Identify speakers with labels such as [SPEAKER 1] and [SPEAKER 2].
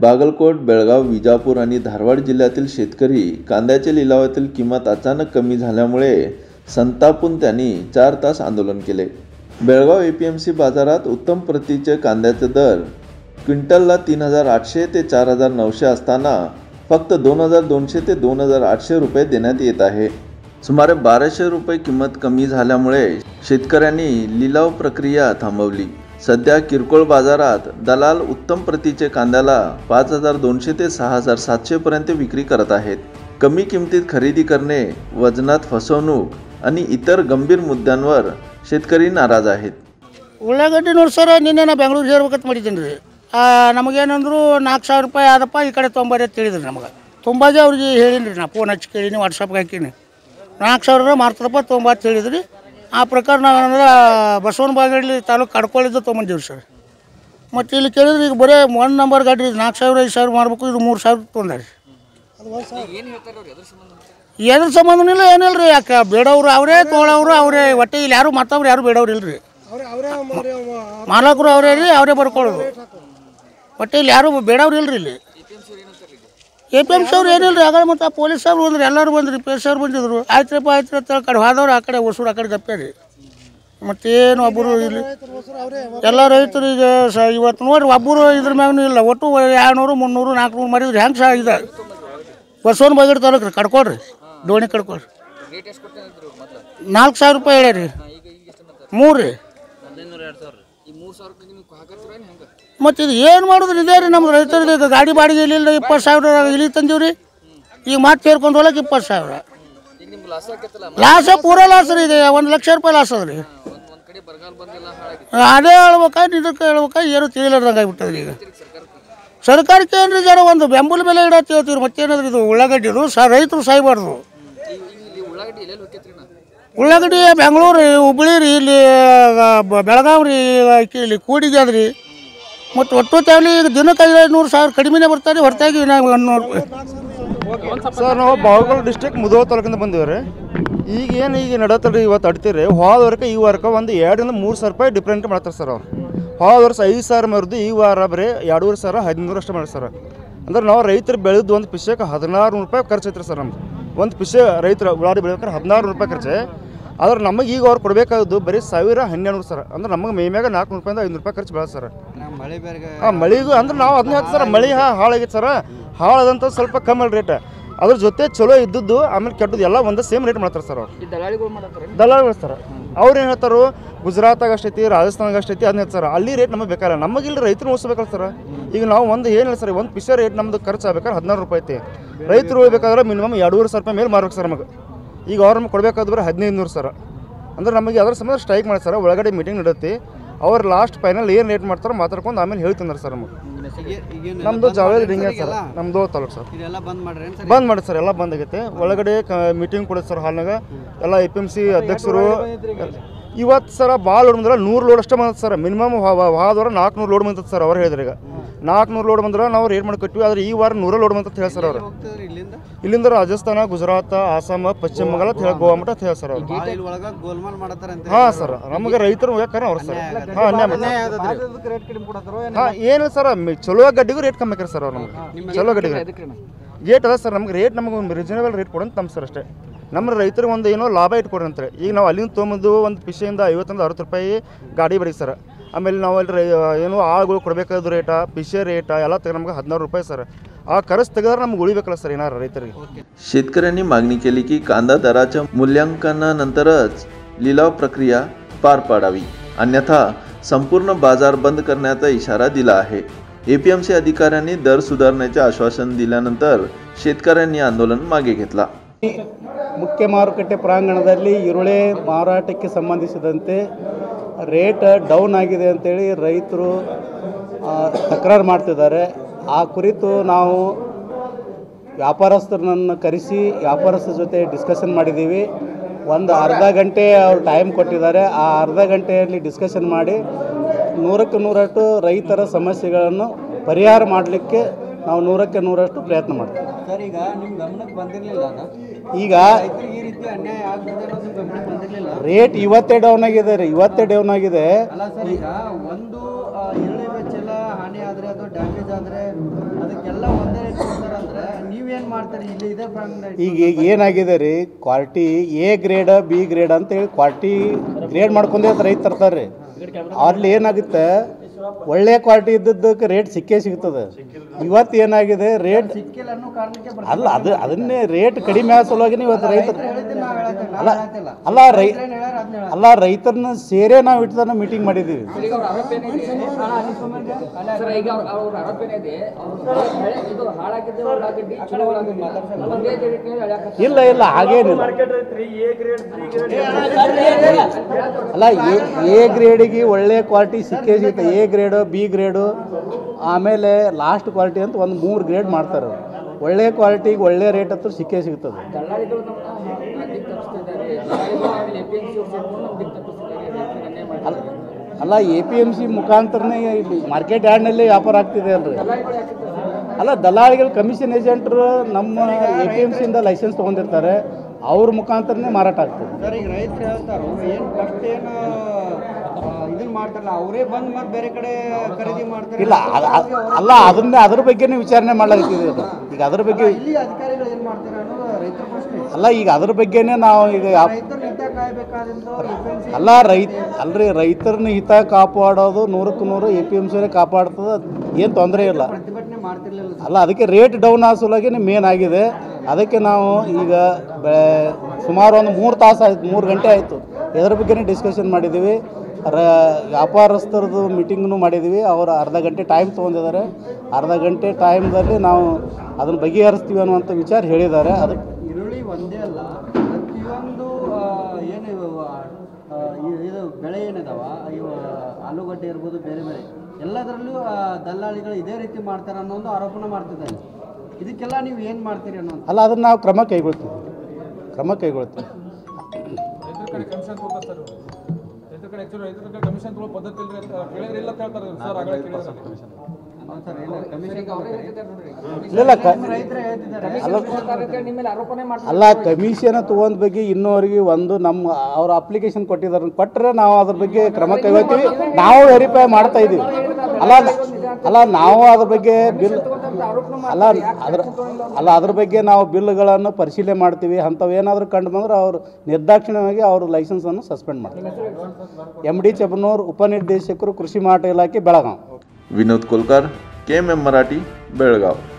[SPEAKER 1] बागलकोट बेळगाव विजापूर आणि धारवाड जिल्ह्यातील शेतकरी कांद्याच्या लिलावातील किंमत अचानक कमी झाल्यामुळे संतापून त्यांनी चार तास आंदोलन केले Belagavi A P M C बाजारात उत्तम प्रतीचे कांद्याचे दर क्विंटलला तीन हजार आठशे ते चार हजार नऊशे असताना फक्त दोन हजार दोनशे ते दोन हजार आठशे रुपये देण्यात येत आहे सुमारे बाराशे रुपये किंमत कमी झाल्यामुळे शेतकऱ्यांनी लिलाव प्रक्रिया थांबवली सध्या किरकोळ बाजारात दलाल उत्तम प्रतीचे कांद्याला पाच हजार दोनशे ते सहा हजार सातशेपर्यंत विक्री करत आहेत कमी किमतीत खरेदी करणे वजनात फसवणूक आणि इतर गंभीर मुद्द्यांवर शेतकरी नाराज आहेत
[SPEAKER 2] ಉಳ್ಳಾಗಡ್ಡಿ ನೋಡಿ ಸರ್ ನಿನ್ನೆ ನಾ ಬೆಂಗಳೂರು ಸೇರ್ಬೇಕಂತ ಮಾಡಿದ್ದೀನಿ ರೀ ನಮಗೇನಂದ್ರು ನಾಲ್ಕು ಸಾವಿರ ರೂಪಾಯಿ ಆದಪ್ಪ ಈ ಕಡೆ ತೊಂಬತ್ತು ಅಂತ ಹೇಳಿದ್ರಿ ನಮಗೆ ತೊಂಬಾಗೆ ಅವ್ರಿಗೆ ಹೇಳೀನಿ ರೀ ನಾ ಫೋನ್ ಹಚ್ಚಿ ಕೇಳೀನಿ ವಾಟ್ಸಪ್ಗೆ ಹಾಕೀನಿ ನಾಲ್ಕು ಸಾವಿರ ಮಾರ್ತದಪ್ಪ ತೊಂಬತ್ತು ಹೇಳಿದ್ರಿ ಆ ಪ್ರಕಾರ ನಾವೇನಂದ್ರೆ ಬಸವನ ಬಾಗೇಡ್ಲಿ ತಾಲೂಕು ಕಡ್ಕೊಳ್ಳಿದ್ದು ತೊಗೊಂಬಂದೀವಿ ಸರ್ ಮತ್ತು ಇಲ್ಲಿ ಕೇಳಿದ್ರೆ ಈಗ ಬರೀ ಒನ್ ನಂಬರ್ ಗಾಡಿ ಇದು ನಾಲ್ಕು ಸಾವಿರ ಐದು ಸಾವಿರ ಮಾರ್ಬೇಕು ಇದು ಮೂರು ಸಾವಿರ ತೊಗೊಂಡಾರಿ ಎದ್ರ ಸಂಬಂಧನಿಲ್ಲ ಏನಿಲ್ಲ ರೀ ಯಾಕೆ ಬೇಡವ್ರು ಅವರೇ ತೊಗೊಳವ್ರು ಅವರೇ ಒಟ್ಟೆ ಇಲ್ಲಿ ಯಾರು ಮತ್ತವ್ರು ಯಾರು ಬೇಡವ್ರು ಇಲ್ರಿ ಮಾಲಕರು ಅವರೇ ರೀ ಅವರೇ ಬರ್ಕೊಳ್ಳೋದು ಒಟ್ಟು ಇಲ್ಲಿ ಯಾರು ಬೇಡವ್ರು ಇಲ್ರಿ ಇಲ್ಲಿ ಎ ಪಿ ಎಮ್ ಸಿ ಅವ್ರು ಏನಿಲ್ಲ ರೀ ಆಗ ಮತ್ತು ಪೊಲೀಸ್ ಅವ್ರು ಬಂದ್ರಿ ಎಲ್ಲರೂ ಬಂದ್ರಿ ಪಿ ಎಸ್ ಅವ್ರು ಬಂದಿದ್ರು ಆಯ್ತ್ರಪ್ಪ ಆಯ್ತು ಅಂತ ಹೇಳಿ ಕಡೆ ಹೋದವ್ರು ಆ ಕಡೆ ಹೊಸೂರು ಆ ಕಡೆ ಗಪ್ಪೆ ರೀ ಮತ್ತೇನು ಒಬ್ಬರು ಇಲ್ಲಿ ಎಲ್ಲ ರೈತರು ಈಗ ಸ ಇವತ್ತು ನೋಡ್ರಿ ಒಬ್ಬರು ಇದ್ರ ಮ್ಯಾಗೂ ಇಲ್ಲ ಒಟ್ಟು ಎರಡುನೂರು ಮುನ್ನೂರು ನಾಲ್ಕುನೂರು ಮರಿದ್ರಿ ಹೆಂಗೆ ಸಹ ಇದೆ ಬಸವನ ಬಗೆಡ್ ತಾಲೂಕು ರೀ ಕಡ್ಕೊಳ್ರಿ ಡೋಣಿ ಕಡ್ಕೊಳ್ರಿ ನಾಲ್ಕು ಸಾವಿರ ರೂಪಾಯಿ ಹೇಳ್ಯಾರಿ ಮೂರು ರೀ ಮತ್ತು ಇದು ಏನು ಮಾಡೋದು ಇದೇ ರೀ ನಮ್ದು ರೈತರದ್ದು ಈಗ ಗಾಡಿ ಬಾಡಿಗೆ ಇಲ್ಲಿಲ್ಲ ಇಪ್ಪತ್ತು ಸಾವಿರ ಇಲ್ಲಿ ತಂದೀವಿ ರೀ ಈಗ ಮತ್ತೆ ಸೇರ್ಕೊಂಡು ಹೋಗಕ್ಕೆ ಇಪ್ಪತ್ತು ಸಾವಿರ ಲಾಸ ಪೂರ ಲಾಸ್ ರೀ ಇದೆ ಒಂದು ಲಕ್ಷ ರೂಪಾಯಿ ಲಾಸ್ ಅದ ರೀ ಅದೇ ಹೇಳ್ಬೇಕಾ ಇದಕ್ಕೆ ಹೇಳ್ಬೇಕಾ ಏನು ತಿಳಿಲಾರ್ದಂಗೆ ಆಗ್ಬಿಟ್ಟದ್ರಿ ಈಗ ಸರ್ಕಾರಕ್ಕೆ ಏನ್ರಿ ಜರ ಒಂದು ಬೆಂಬಲ ಬೆಲೆ ಇಡತ್ತೆ ಹೇಳ್ತೀವಿ ಮತ್ತೇನಾದ್ರಿ ಇದು ಉಳ್ಳಾಗಡ್ಡಿದು ಸ ರೈತರು ಸಾಯ್ಬಾರ್ದು ಉಳ್ಳಾಗಡ್ಡಿ ಬೆಂಗಳೂರು ರೀ ಹುಬ್ಳಿ ರೀ ಇಲ್ಲಿ ಬ- ಬೆಳಗಾವಿ ರೀ ಆಕಿ ಇಲ್ಲಿ ಕೂಡಿಗೆ ಅದ ರೀ ಮತ್ತು ಒಟ್ಟು ತಾವಲಿ ಈಗ ದಿನಕ್ಕೆ ಐದು ನೂರು ಸಾವಿರ ಕಡಿಮೆನೇ ಬರ್ತಾರೆ ಹೊರತಾಗಿ ನಾವು ನೂರು ರೂಪಾಯಿ
[SPEAKER 3] ಸರ್ ನಾವು ಬಾಗಲಕೋಟೆ ಡಿಸ್ಟ್ರಿಕ್ಟ್ ಮುಧೋಳ ತಾಲೂಕಿಂದ ಬಂದೀವಿ ರೀ ಈಗ ಏನು ಈಗ ನಡತ್ತಲ್ರಿ ಇವತ್ತು ಅಡ್ತೀರಿ ಹೋದ ವರ್ಕ ಈ ವಾರಕ್ಕೆ ಒಂದು ಎರಡರಿಂದ ಮೂರು ಸಾವಿರ ರೂಪಾಯಿ ಡಿಫ್ರೆಂಟ್ ಮಾಡ್ತಾರೆ ಸರ್ ಅವ್ರು ಹೋದ ವರ್ಷ ಐದು ಸಾವಿರ ಮರದು ಈ ವಾರ ಬರೀ ಎರಡೂವರೆ ಸಾವಿರ ಹದಿನೂರು ಅಷ್ಟು ಮಾಡಿ ಸರ್ ಅಂದ್ರೆ ನಾವು ರೈತರು ಬೆಳೆದು ಒಂದು ಪಿಶಕ್ಕೆ ಹದಿನಾರು ನೂರು ರೂಪಾಯಿ ಖರ್ಚು ಐತ್ರಿ ಸರ್ ನಮ್ದು ಒಂದು ಪಿಶೆ ರೈತರು ಉಳ್ಳಾಡಿ ಬೆಳಿಬೇಕಾದ್ರೆ ಹದಿನಾರು ರೂಪಾಯಿ ಖರ್ಚು ಆದ್ರೆ ನಮಗೆ ಈಗ ಅವ್ರು ಕೊಡಬೇಕಾದ್ದು ಬರೀ ಸಾವಿರ ಹನ್ನೆರಡು ಸರ್ ಅಂದ್ರೆ ನಮಗೆ ಮೈ ಮ್ಯಾಗ ನಾಲ್ಕು ರೂಪಾಯಿಂದ ಐನೂರು ರೂಪಾಯಿ ಖರ್ಚು ಬೆಳೆ ಸರ್
[SPEAKER 4] ಮಳೆ ಬೇರೆ
[SPEAKER 3] ಹಾಂ ಮಳಿಗೂ ಅಂದ್ರೆ ನಾವು ಅದನ್ನ ಹೇಳ್ತೀವಿ ಸರ್ ಮಳೆ ಹಾ ಹಾಳಾಗೈತೆ ಸರ್ ಹಾಳಾದಂಥ ಸ್ವಲ್ಪ ಕಮ್ಮಿ ರೇಟ್ ಅದ್ರ ಜೊತೆ ಚಲೋ ಇದ್ದದ್ದು ಆಮೇಲೆ ಕೆಟ್ಟದ್ದು ಎಲ್ಲ ಒಂದೇ ಸೇಮ್ ರೇಟ್ ಮಾಡ್ತಾರೆ ಸರ್ ಅವ್ರು
[SPEAKER 4] ಈ ದಲಾಳಿಗಳು ಮಾಡತ್ತಾರ
[SPEAKER 3] ದಲ್ಲಾಳಿಗಳು ಸರ್ ಅವ್ರು ಏನು ಹೇಳ್ತಾರೋ ಗುಜರಾತಾಗ ಅಷ್ಟೈತಿ ರಾಜಸ್ಥಾನಾಗ ಅಷ್ಟೈತಿ ಅದನ್ನ ಹೇಳ್ತಾರೆ ಅಲ್ಲಿ ರೇಟ್ ನಮಗೆ ಬೇಕಾಗಿಲ್ಲ ನಮಗಿಲ್ಲ ರೈತರು ಉಳಿಸ್ಬೇಕಲ್ಲ ಸರ್ ಈಗ ನಾವು ಒಂದು ಏನಿಲ್ಲ ಸರ್ ಒಂದು ಪಿಸೆ ರೇಟ್ ನಮ್ದು ಖರ್ಚು ಆಗ್ಬೇಕಾದ್ರೆ ಹದಿನಾರು ರೂಪಾಯಿ ಐತಿ ರೈತರು ಉಳ್ಬೇಕಾದ್ರೆ ಮಿನಿಮಮ್ ಎರಡೂವರೆ ಸಾವಿರ ರೂಪಾಯಿ ಮೇಲೆ ಮಾರ್ಬೇಕು ಸರ್ ನಮಗೆ ಈಗ ಅವ್ರು ನಮ್ಗೆ ಕೊಡಬೇಕಾದ್ರೆ ಹದಿನೈದು ನೂರು ಸರ್ ಅಂದ್ರೆ ನಮಗೆ ಅದ್ರ ಸಂಬಂಧ ಸ್ಟ್ರೈಕ್ ಮಾಡಿ ಸರ್ ಒಳಗಡೆ ಮೀಟಿಂಗ್ ನಡೆಯುತ್ತೆ ಅವ್ರು ಲಾಸ್ಟ್ ಫೈನಲ್ ಏನು ರೇಟ್ ಮಾಡ್ತಾರೋ ಮಾತಾಡ್ಕೊಂಡು ಆಮೇಲೆ ಹೇಳ್ತಿದ್ದಾರೆ ಸರ್ ನಮಗೆ ನಮ್ಮದು ಜಾವೇರಿ ರಿಂಗ ಸರ್ ನಮ್ಮದು ತಾಲೂಕು ಸರ್
[SPEAKER 4] ಇದೆಲ್ಲ ಬಂದ್ ಮಾಡ್ರಿ ಸರ್
[SPEAKER 3] ಬಂದ್ ಮಾಡಿ ಸರ್ ಎಲ್ಲ ಬಂದ್ ಆಗೈತೆ ಒಳಗಡೆ ಮೀಟಿಂಗ್ ಕೊಡುತ್ತೆ ಸರ್ ಹಾಲ್ನಾಗ ಎಲ್ಲ ಎ ಪಿ ಎಮ್ ಸಿ ಅಧ್ಯಕ್ಷರು ಇವತ್ತು ಸರ ಭಾಳ ಲೋಡ್ ಬಂದ್ರೆ ನೂರು ಲೋಡ್ ಅಷ್ಟೇ ಬಂದದ ಸರ್ ಮಿನಿಮಮ್ ಹೋದವಾರ ನಾಲ್ಕುನೂರು ಲೋಡ್ ಬಂದದ ಸರ್ ಅವ್ರು ಹೇಳಿದ್ರೆ ಈಗ ನಾಲ್ಕುನೂರು ಲೋಡ್ ಬಂದ್ರೆ ನಾವು ರೇಟ್ ಮಾಡ್ಕೊಟ್ವಿ ಆದ್ರೆ ಈ ವಾರ ನೂರ ಲೋಡ್ ಬಂತ ಹೇಳಿ ಸರ್ ಅವ್ರು
[SPEAKER 4] ಹೋಗ್ತದ್ರಿ ಇಲ್ಲಿಂದ
[SPEAKER 3] ಇಲ್ಲಿಂದ ರಾಜಸ್ಥಾನ ಗುಜರಾತ್ ಆಸಾಮ ಪಶ್ಚಿಮ ಬಂಗಾಳ ಅಂತ ಹೇಳಿ ಗೋವಾ ಮಟ್ಟ ಅಂತ ಹೇಳಿ ಸರ್ ಅವ್ರು
[SPEAKER 4] ಭಾಳ ಇಲ್ಲಿ ಒಳಗ ಗೋಲ್ಮಾಲ್ ಮಾಡತ್ತಾರ ಅಂತ
[SPEAKER 3] ಹಾಂ ಸರ್ ನಮಗೆ ರೈತರು ಯಾಕಂದ್ರೆ ಅವ್ರು ಸರ್ ಹಾಂ ಅನ್ಯಾಯ ಮಾಡ್ತಾರೆ.
[SPEAKER 4] ರೇಟ್ ಕಡಿಮೆ ಕೊಡತ್ತಾರೋ
[SPEAKER 3] ಹಾಂ ಏನು ಸರ್ ಮಿ- ಚಲೋ ಗಡ್ಡಿಗೂ ರೇಟ್ ಕಮ್ಮಿ ಹಾಕ್ಯಾರ ಸರ್ ಅವ್ರು ನಮಗೆ ಚಲೋ ಗಡ್ಡಿಗೆ ರೇಟ್ ಅದ ಸರ್ ನಮ್ಗೆ ರೇಟ್ ನಮಗೆ ಒಂದು ರೀಸನೇಬಲ್ ರೇಟ್ ಕೊಡಂತ ನಮ್ಮ ಸರ್ ಅಷ್ಟೇ ನಮ್ಮ ರೈತರಿಗೆ ಒಂದು ಏನೋ ಲಾಭ ಇಟ್ಕೊಡ್ರಿ ಅಂತಾರೆ ಈಗ ನಾವು ಅಲ್ಲಿಂದ ತೊಗೊಂಬಂದು ಒಂದು ಪಿಶೆಯಿಂದ ಐವತ್ತರಿಂದ ಅರವತ್ತು ರೂಪಾಯಿ ಗಾಡಿ ಬರೀ ಸರ್ ಆಮೇಲೆ ನಾವು ಅಲ್ಲಿ ರೈ- ಏನೋ ಆಳುಗಳು ಕೊಡಬೇಕಾದ ರೇಟ ಪಿಶೆ ರೇಟ ಎಲ್ಲ ತೆಗೆ ನಮ್ಗೆ ಹದಿನಾರು ರೂಪಾಯಿ ಸರ್ ಆ ಖರ್ಚು ತೆಗೆದ್ರೆ ನಮ್ಗೆ ಉಳಿಬೇಕಲ್ಲ ಸರ್ ಏನಾರು ರೈತರಿಗೆ
[SPEAKER 1] शेतकऱ्यांनी मागणी केली की कांदा दराच्या मूल्यांकनानंतरच लिलाव प्रक्रिया पार पाडावी अन्यथा संपूर्ण बाजार बंद करण्याचा इशारा दिला आहे एपीएमसी अधिकाऱ्यांनी दर सुधारण्याचे आश्वासन दिल्यानंतर शेतकऱ्यांनी आंदोलन मागे घेतला
[SPEAKER 5] ಮುಖ್ಯ ಮಾರುಕಟ್ಟೆ ಪ್ರಾಂಗಣದಲ್ಲಿ ಈರುಳ್ಳಿ ಮಾರಾಟಕ್ಕೆ ಸಂಬಂಧಿಸಿದಂತೆ ರೇಟ್ ಡೌನ್ ಆಗಿದೆ ಅಂತೇಳಿ ರೈತರು ಆ, ತಕರಾರು ಮಾಡ್ತಿದ್ದಾರೆ ಆ ಕುರಿತು ನಾವು ವ್ಯಾಪಾರಸ್ಥರನ್ನು ಕರೆಸಿ ವ್ಯಾಪಾರಸ್ಥರ ಜೊತೆ ಡಿಸ್ಕಷನ್ ಮಾಡಿದ್ದೀವಿ ಒಂದು ಅರ್ಧ ಗಂಟೆ ಅವ್ರು ಟೈಮ್ ಕೊಟ್ಟಿದ್ದಾರೆ ಆ ಅರ್ಧ ಗಂಟೆಯಲ್ಲಿ ಡಿಸ್ಕಷನ್ ಮಾಡಿ ನೂರಕ್ಕೆ ನೂರಷ್ಟು ರೈತರ ಸಮಸ್ಯೆಗಳನ್ನು ಪರಿಹಾರ ಮಾಡಲಿಕ್ಕೆ ನಾವು ನೂರಕ್ಕೆ ನೂರಷ್ಟು ಪ್ರಯತ್ನ ಮಾಡ್ತೀವಿ
[SPEAKER 4] ಸರ್ ಈಗ ನಿಮ್ ಗಮನಕ್ಕೆ ಬಂದಿರ್ಲಿಲ್ಲ ಅದ
[SPEAKER 5] ಈಗ
[SPEAKER 4] ಈ ರೀತಿ ಅನ್ಯಾಯ ಆಗ್ತದೆ ಅನ್ನೋದು ನಿಮ್ ಗಮನಕ್ಕೆ ಬಂದಿರ್ಲಿಲ್ಲ
[SPEAKER 5] ರೇಟ್ ಇವತ್ತೇ ಡೌನ್ ಆಗಿದೆ ರೀ ಇವತ್ತೇ ಡೌನ್ ಆಗಿದೆ
[SPEAKER 4] ಅಲ್ಲ ಸರ್ ಈಗ ಒಂದು ಆ, ಈರುಳ್ಳಿ ವೆಚ್ಚ ಎಲ್ಲ ಹಾನಿ ಆದ್ರೆ ಅದು ಡ್ಯಾಮೇಜ್ ಆದ್ರೆ ಅದಕ್ಕೆಲ್ಲ ಒಂದೇ ರೇಟ್ ಕೊಡ್ತಾರೆ ಅಂದ್ರೆ ನೀವೇನ್ ಮಾಡ್ತೀರಿ ಇಲ್ಲಿ ಇದೇ ಬ್ರ್ಯಾಂಡ್
[SPEAKER 5] ಈಗ ಈಗ ಏನಾಗಿದೆ ರೀ quality A grade B grade ಅಂತೇಳಿ ಕ್ವಾಲಿಟಿ ಗ್ರೇಡ್ ಮಾಡ್ಕೊಂಡೇ ರೈತ ತರ್ತಾರೆ ರೀ ಅಲ್ಲಿ ಏನಾಗುತ್ತೆ ಒಳ್ಳೆ ಕ್ವಾಲಿಟಿ ಇದ್ದದ್ದಕ್ಕೆ ರೇಟ್ ಸಿಕ್ಕೇ ಸಿಗ್ತದೆ ಇವತ್ತು ಏನಾಗಿದೆ ರೇಟ್
[SPEAKER 4] ಸಿಕ್ಕಿಲ್ಲ ಅನ್ನೋ ಕಾರಣಕ್ಕೆ ಬರ್ತಾರೆ
[SPEAKER 5] ಅಲ್ಲ ಅದು ಅದನ್ನೇ ರೇಟ್ ಕಡಿಮೆ ಆಗೋ ಸಲುವಾಗಿ ಇವತ್ತು ರೈತರು
[SPEAKER 4] ಹೇಳಿದ್ರೆ ನಾವ್ ಹೇಳತ್ತಿಲ್ಲ
[SPEAKER 5] ಅಲ್ಲ
[SPEAKER 4] ನಾವ್ ಹೇಳತ್ತಿಲ್ಲ
[SPEAKER 5] ಅಲ್ಲ ರೈ
[SPEAKER 4] ಏನ್ ಹೇಳ್ಯಾರ ಅದನ್ನ ಹೇಳ
[SPEAKER 5] ಅಲ್ಲ ರೈತರನ್ನ ಸೇರೇ ನಾವು ಇಟ್ಟು ಮೀಟಿಂಗ್ ಮಾಡಿದ್ದೀವಿ
[SPEAKER 6] ಸರ್ ಈಗ ಅವ್ರ ಅವ್ರ ಆರೋಪ ಏನಿದೆ ಅವ್ರು ಹಳೆ ಇದು ಹಾಳಾಗಿದ್ದೆ ಉಳ್ಳಾಗಡ್ಡಿ ಚಲೋ ಉಳ್ಳಾಗಡ್ಡಿ ಒಂದೇ ರೇಟ್ನಲ್ಲಿ ಹಳ್ಯಾಕ
[SPEAKER 5] ಇಲ್ಲ ಇಲ್ಲ ಹಾಗೇನಿಲ್ಲ ಅಲ್ಲ ಎ ಎ ಗ್ರೇಡಿಗೆ ಒಳ್ಳೆ ಕ್ವಾಲಿಟಿ ಸಿಕ್ಕೇ ಸಿಗುತ್ತೆ ಎ ಗ್ರೇಡು ಬಿ ಗ್ರೇಡು ಆಮೇಲೆ ಲಾಸ್ಟ್ ಕ್ವಾಲಿಟಿ ಅಂತ ಒಂದು ಮೂರು ಗ್ರೇಡ್ ಮಾಡ್ತಾರೆ ಅವ್ರು. ಒಳ್ಳೆ ಕ್ವಾಲಿಟಿಗೆ ಒಳ್ಳೆ ರೇಟ್ ಹತ್ರ ಸಿಕ್ಕೇ ಸಿಗ್ತದೆ
[SPEAKER 6] ದಳ್ಳಾಳಿಗಳು ನಮ್ಮನ್ನ ದಿಕ್ಕು ತಪ್ಪಿಸ್ತಿದ್ದಾರೆ ದಳ್ಳಾಳಿಗಳು ಆಮೇಲೆ ಎ ಪಿ ಎಂ ಸಿ ಸೇರ್ಕೊಂಡು ನಮ್ಮ ದಿಕ್ಕು ತಪ್ಪಿಸ್ತಿದ್ದಾರೆ ರೈತರಿಗೆ ಅನ್ಯಾಯ ಮಾಡ್ತಿದ್ದಾರೆ
[SPEAKER 5] ಅಲ್ಲ ಎ ಪಿ ಎಮ್ ಸಿ ಮುಖಾಂತರನೇ ಇಲ್ಲಿ ಮಾರ್ಕೆಟ್ ಯಾರ್ಡ್ನಲ್ಲಿ ವ್ಯಾಪಾರ ಆಗ್ತಿದೆ ಅಲ್ರಿ
[SPEAKER 6] ದಳ್ಳಾಳಿಗಳು ಯಾಕೆ ತಪ್ಪಿಸ್ತಾರೆ?
[SPEAKER 5] ಅಲ್ಲ ದಲ್ಲಾಳಿಗಳು ಕಮಿಷನ್ ಏಜೆಂಟ್ರು ನಮ್ಮ ಎ ಪಿ ಎಮ್ ಸಿಯಿಂದ ಲೈಸೆನ್ಸ್ ತೊಗೊಂಡಿರ್ತಾರೆ ಅವ್ರ ಮುಖಾಂತರನೇ ಮಾರಾಟ ಆಗ್ತದೆ
[SPEAKER 4] ಸರ್ ಈಗ ರೈತರು ಹೇಳ್ತಾರೋ ಏನ್ ಫಸ್ಟ್ ಏನು ಆ, ಇದನ್ನ ಮಾಡ್ತಾರಲ್ಲ ಅವರೇ ಬಂದ್ ಮತ್ತೆ ಬೇರೆ ಕಡೆ ಖರೀದಿ ಮಾಡ್ತಾರೆ
[SPEAKER 5] ಇಲ್ಲ ಅದ- ಅದ- ಅಲ್ಲ ಅದನ್ನೇ ಅದ್ರ ಬಗ್ಗೆನೇ ವಿಚಾರಣೆ ಮಾಡ್ಲಾಗ್ತಿದೆ ಅದು. ಈಗ ಅದ್ರ ಬಗ್ಗೆ
[SPEAKER 4] ಇಲ್ಲಿ ಅಧಿಕಾರಿಗಳು ಏನ್ ಮಾಡ್ತಾರೆ ಅನ್ನೋದು ರೈತರ ಪ್ರಶ್ನೆ
[SPEAKER 5] ಅಲ್ಲ ಈಗ ಅದ್ರ ಬಗ್ಗೆನೇ ನಾವು ಈಗ ಯಾ-
[SPEAKER 4] ರೈತರು ಹಿತ ಕಾಯ್ಬೇಕಾದ್ರಿಂದ ಎಫ್
[SPEAKER 5] ಅಲ್ಲ ರೈತ ಅಲ್ರಿ ರೈತರನ್ನ ಹಿತ ಕಾಪಾಡೋದು ನೂರಕ್ಕೆ ನೂರು ಎ ಪಿ ಎಮ್ ಸಿನೇ ಕಾಪಾಡ್ತದೆ ಏನು ತೊಂದರೆ ಇಲ್ಲ
[SPEAKER 4] ಪ್ರತಿಭಟನೆ ಮಾಡ್ತಿರ್ಲಿಲ್ಲ
[SPEAKER 5] ಅಲ್ಲ ಅದಕ್ಕೆ ರೇಟ್ ಡೌನ್ ಆಗೋ ಸಲುವಾಗಿ ಮೇನ್ ಆಗಿದೆ ಅದಕ್ಕೆ ನಾವು ಈಗ ಬೆ ಸುಮಾರು ಒಂದು ಮೂರು ತಾಸು ಆಯ್ತು ಮೂರು ಗಂಟೆ ಆಯಿತು ಎದ್ರ ಬಗ್ಗೆನೇ ಡಿಸ್ಕಷನ್ ಮಾಡಿದ್ದೀವಿ ರ ವ್ಯಾಪಾರಸ್ಥರದ್ದು ಮೀಟಿಂಗ್ನು ಮಾಡಿದ್ದೀವಿ ಅವರು ಅರ್ಧ ಗಂಟೆ ಟೈಮ್ ತೊಗೊಂಡಿದ್ದಾರೆ ಅರ್ಧ ಗಂಟೆ ಟೈಮ್ದಲ್ಲಿ ನಾವು ಅದನ್ನು ಬಗೆಹರಿಸ್ತೀವಿ ಅನ್ನುವಂಥ ವಿಚಾರ ಹೇಳಿದ್ದಾರೆ ಅದಕ್ಕೆ
[SPEAKER 4] ಈರುಳ್ಳಿ ಒಂದೇ ಅಲ್ಲ ಪ್ರತಿಯೊಂದು ಆ, ಏನು ಇವು, ಆ, ಇ- ಇದು ಬೆಳೆ ಏನಿದಾವ ಇವು ಆಲೂಗಡ್ಡೆ ಇರ್ಬೋದು ಬೇರೆ ಬೇರೆ ಎಲ್ಲದರಲ್ಲೂ ಆ, ದಲ್ಲಾಳಿಗಳು ಇದೇ ರೀತಿ ಮಾಡ್ತಾರೆ ಅನ್ನೋ ಒಂದು ಆರೋಪನ ಮಾಡ್ತಿದ್ದಾರೆ ಇದಕ್ಕೆಲ್ಲ ನೀವು ಏನು ಮಾಡ್ತೀರಿ ಅನ್ನೋ
[SPEAKER 5] ಅಲ್ಲ ಅದನ್ನು ನಾವು ಕ್ರಮ ಕೈಗೊಳ್ತೀವಿ ಕ್ರಮ ಕೈಗೊಳ್ತೀವಿ
[SPEAKER 7] ರೈತರ ಕಡೆ ಕಮಿಷನ್ ತಗೋತಾರೆ ಸರ್ ಇವ್ರು. ರೈತರ ಕಡೆ ಆಕ್ಚುಲಿ ರೈತರ ಕಡೆ ಕಮಿಷನ್ ತಗೊಳ್ಳೋ ಪದ್ಧತಿ ಇಲ್ಲ ಅಂತ ಕೇಳಿದ್ರೆ ಇಲ್ಲ ಅಂತ ಹೇಳ್ತಾರೆ ಇವ್ರು ಸರ್ ಆಗಲೇ ಕೇಳಿದ್ರೆ ಕಮಿಷನ್
[SPEAKER 4] ಸರ್ ಇಲ್ಲ ಕಮಿಷನ್
[SPEAKER 5] ಇಲ್ಲ ಕ
[SPEAKER 4] ರೈತರೇ ಹೇಳ್ತಿದ್ದಾರೆ
[SPEAKER 6] ಕೊಡ್ತಾರೆ ಅಂತೇಳಿ ನಿಮ್ಮ ಮೇಲೆ ಆರೋಪನೆ ಮಾಡ್ತಾರೆ
[SPEAKER 5] ಅಲ್ಲ ಕಮಿಷನ್ ತೊಗೊಂಡ ಬಗ್ಗೆ ಇನ್ನೂವರೆಗೆ ಒಂದು ನಮ್ಮ ಅವ್ರ ಅಪ್ಲಿಕೇಶನ್ ಕೊಟ್ಟಿದ್ದಾರೆ ಕೊಟ್ಟರೆ ನಾವು ಅದ್ರ ಬಗ್ಗೆ ಕ್ರಮ ಕೈಗೊಳ್ತೀವಿ ನಾವು ವೆರಿಫೈ ಮಾಡ್ತಾ ಇದ್ದೀವಿ ಅಲ್ಲ ಅಲ್ಲ ನಾವು ಅದ್ರ ಬಗ್ಗೆ ಬಿಲ್ ಅಲ್ಲ ಅದ್ರ ಅಲ್ಲ ಅದ್ರ ಬಗ್ಗೆ ನಾವು ಬಿಲ್ಗಳನ್ನು ಪರಿಶೀಲನೆ ಮಾಡ್ತೀವಿ ಅಂಥವು ಏನಾದರೂ ಕಂಡು ಬಂದ್ರೆ ಅವರು ನಿರ್ದಾಕ್ಷಿಣ್ಯವಾಗಿ ಅವ್ರ ಲೈಸೆನ್ಸನ್ನು ಸಸ್ಪೆಂಡ್ ಮಾಡ್ತೀವಿ ಎಮ್ ಡಿ ಚಬನೂರ್ ಉಪನಿರ್ದೇಶಕರು ಕೃಷಿ ಮಾರಾಟ ಇಲಾಖೆ ಬೆಳಗಾವಿ
[SPEAKER 1] विनोद कोलकार के एम एम मराठी बेळगाव